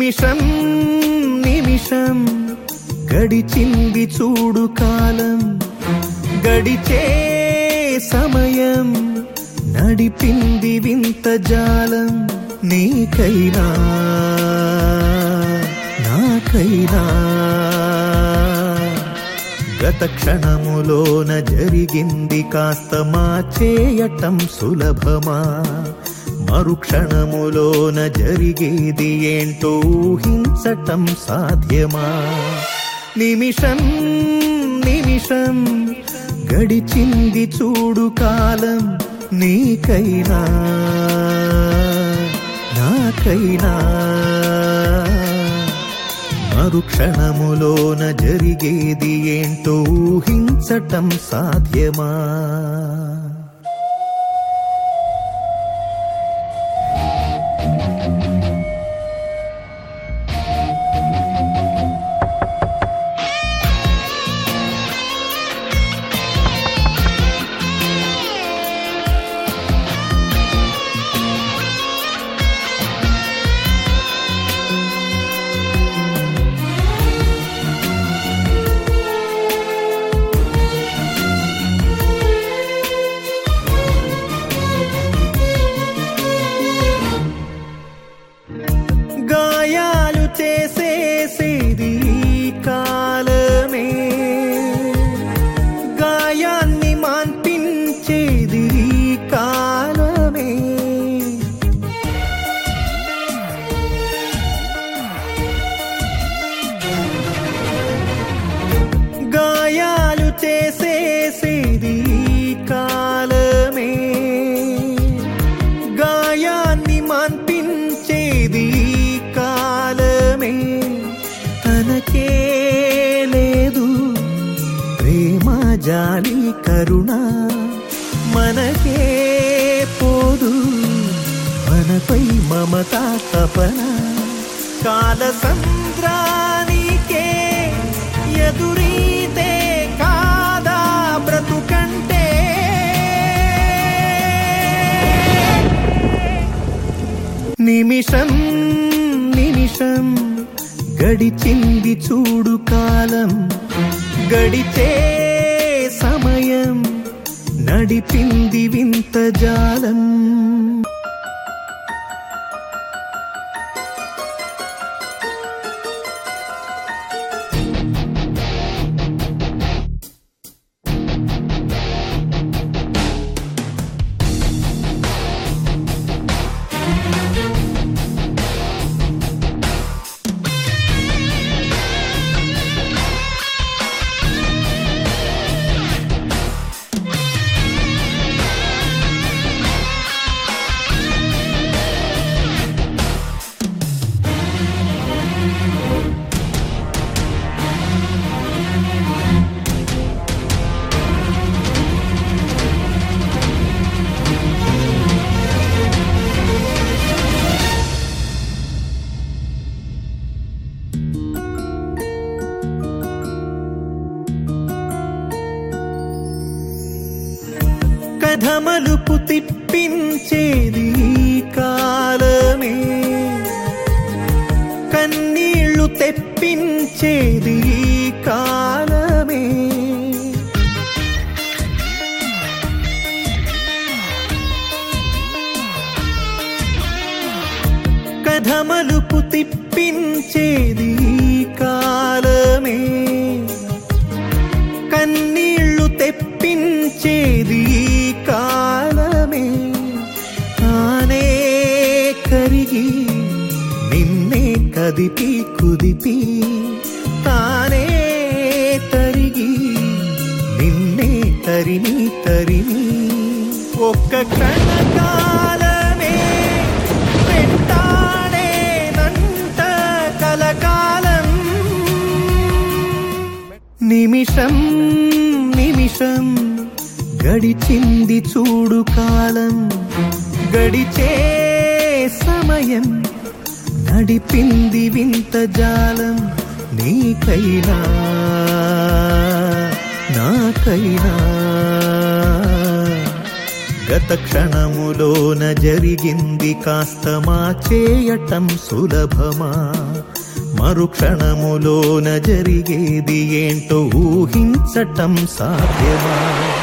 నిమిషం నిమిషం గడిచింది చూడు కాలం గడిచే సమయం నడిపింది వింత జాలం నీకైనా నాకైనా గత క్షణములోన జరిగింది కాస్త మార్చేయటం సులభమా మరుక్షణములోన జరిగేది ఏంటో ఊహించటం సాధ్యమా నిమిషం నిమిషం గడిచింది చూడు కాలం నీకైనా నాకైనా మరుక్షణములోన జరిగేది ఏంటో ఊహించటం సాధ్యమా గాయాలు చేసేసేది ఈ కాలమే గాయాన్ని మాన్పించేది ఈ కాలమే గాయాలు చేసేసేది ఈ కాలమే గాయాన్ని మాన్పించేది ఈ కాలమే తనకే లేదు ప్రేమ జాలి కరుణ మనకే పోదు మనపై మమత తపన కాల సంద్రానికే ఎదురీతే కాదా బ్రతుకంటే నిమిషం నిమిషం గడిచింది చూడు కాలం గడిచే సమయం నడిపింది వింత జాలం కథ మలుపు తిప్పించేది ఈ కాలమే కన్నీళ్లు తెప్పించేది ఈ కాలమే కథ మలుపు తిప్పించేది ఈ కాలమే కన్నీళ్లు తెప్పించేది ఈ కాలమే తానే కరిగి నిన్నే కదిపి కుదిపి తానే తరిగి నిన్నే తరిమి తరిమి ఒక్క క్షణకాలమే వెంటాడే నంట కలకాలం నిమిషం నిమిషం గడిచింది చూడు కాలం గడిచే సమయం నడిపింది వింత జాలం నీకైనా నాకైనా గత క్షణములోన జరిగింది కాస్త మా చేయటం సులభమా మరుక్షణములోన జరిగేది ఏంటో ఊహించటం సాధ్యమా